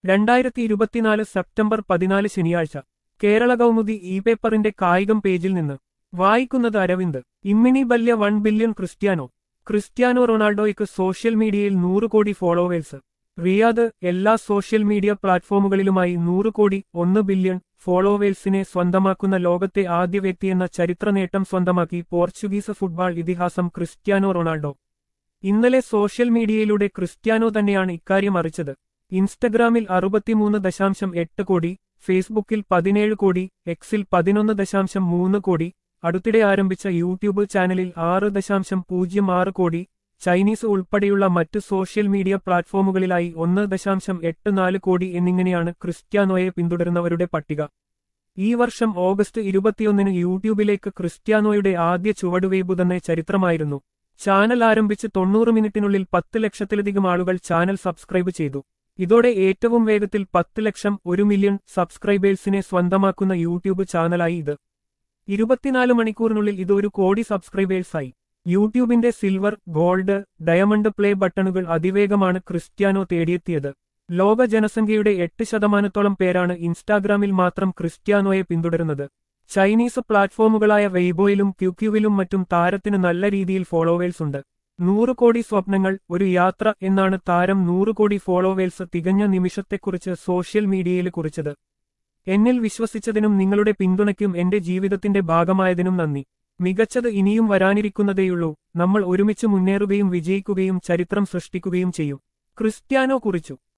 രണ്ടായിരത്തി ഇരുപത്തിനാല് സെപ്റ്റംബർ പതിനാല് ശനിയാഴ്ച കേരള കൗമുദി ഇ പേപ്പറിന്റെ കായികം പേജിൽ നിന്ന് വായിക്കുന്നത് അരവിന്ദ് ഇമ്മിനി ബല്യ വൺ ബില്യൺ ക്രിസ്ത്യാനോ ക്രിസ്ത്യാനോ റൊണാൾഡോയ്ക്ക് സോഷ്യൽ മീഡിയയിൽ നൂറ് കോടി ഫോളോവേഴ്സ് റിയാദ് എല്ലാ സോഷ്യൽ മീഡിയ പ്ലാറ്റ്ഫോമുകളിലുമായി നൂറ് കോടി ഒന്ന് ബില്യൺ ഫോളോവേഴ്സിനെ സ്വന്തമാക്കുന്ന ലോകത്തെ ആദ്യ വ്യക്തിയെന്ന ചരിത്ര നേട്ടം സ്വന്തമാക്കി പോർച്ചുഗീസ് ഫുട്ബോൾ ഇതിഹാസം ക്രിസ്ത്യാനോ റൊണാൾഡോ ഇന്നലെ സോഷ്യൽ മീഡിയയിലൂടെ ക്രിസ്ത്യാനോ തന്നെയാണ് ഇക്കാര്യം അറിയിച്ചത് ഇൻസ്റ്റഗ്രാമിൽ അറുപത്തിമൂന്ന് ദശാംശം എട്ട് കോടി ഫേസ്ബുക്കിൽ പതിനേഴ് കോടി എക്സിൽ പതിനൊന്ന് ദശാംശം മൂന്ന് കോടി അടുത്തിടെ ആരംഭിച്ച യൂട്യൂബ് ചാനലിൽ ആറ് ദശാംശം പൂജ്യം ആറ് കോടി ചൈനീസ് ഉൾപ്പെടെയുള്ള മറ്റ് സോഷ്യൽ മീഡിയ പ്ലാറ്റ്ഫോമുകളിലായി ഒന്ന് ദശാംശം എട്ട് നാല് കോടി എന്നിങ്ങനെയാണ് ക്രിസ്ത്യാനോയെ പിന്തുടരുന്നവരുടെ പട്ടിക ഈ വർഷം ഓഗസ്റ്റ് ഇരുപത്തിയൊന്നിന് യൂട്യൂബിലേക്ക് ക്രിസ്ത്യാനോയുടെ ആദ്യ ചുവടുവയ്പു തന്നെ ചരിത്രമായിരുന്നു ചാനൽ ആരംഭിച്ച് തൊണ്ണൂറ് മിനിറ്റിനുള്ളിൽ പത്ത് ലക്ഷത്തിലധികം ആളുകൾ ചാനൽ സബ്സ്ക്രൈബ് ചെയ്തു ഇതോടെ ഏറ്റവും വേഗത്തിൽ പത്ത് ലക്ഷം ഒരു മില്യൺ സബ്സ്ക്രൈബേഴ്സിനെ സ്വന്തമാക്കുന്ന യൂട്യൂബ് ചാനലായി ഇത് ഇരുപത്തിനാല് മണിക്കൂറിനുള്ളിൽ ഇത് ഒരു കോടി സബ്സ്ക്രൈബേഴ്സായി യൂട്യൂബിന്റെ സിൽവർ ഗോൾഡ് ഡയമണ്ട് പ്ലേ ബട്ടണുകൾ അതിവേഗമാണ് ക്രിസ്ത്യാനോ തേടിയെത്തിയത് ലോക ജനസംഖ്യയുടെ എട്ട് ശതമാനത്തോളം പേരാണ് ഇൻസ്റ്റാഗ്രാമിൽ മാത്രം ക്രിസ്ത്യാനോയെ പിന്തുടരുന്നത് ചൈനീസ് പ്ലാറ്റ്ഫോമുകളായ വെയ്ബോയിലും ക്യുക്യുവിലും മറ്റും താരത്തിന് നല്ല രീതിയിൽ ഫോളോവേഴ്സ് ഉണ്ട് നൂറ് കോടി സ്വപ്നങ്ങൾ ഒരു യാത്ര എന്നാണ് താരം നൂറ് കോടി ഫോളോവേഴ്സ് തികഞ്ഞ നിമിഷത്തെക്കുറിച്ച് സോഷ്യൽ മീഡിയയിൽ കുറിച്ചത് എന്നിൽ വിശ്വസിച്ചതിനും നിങ്ങളുടെ പിന്തുണയ്ക്കും എന്റെ ജീവിതത്തിന്റെ ഭാഗമായതിനും നന്ദി മികച്ചത് ഇനിയും വരാനിരിക്കുന്നതേയുള്ളൂ നമ്മൾ ഒരുമിച്ച് മുന്നേറുകയും വിജയിക്കുകയും ചരിത്രം സൃഷ്ടിക്കുകയും ചെയ്യും ക്രിസ്ത്യാനോ കുറിച്ചു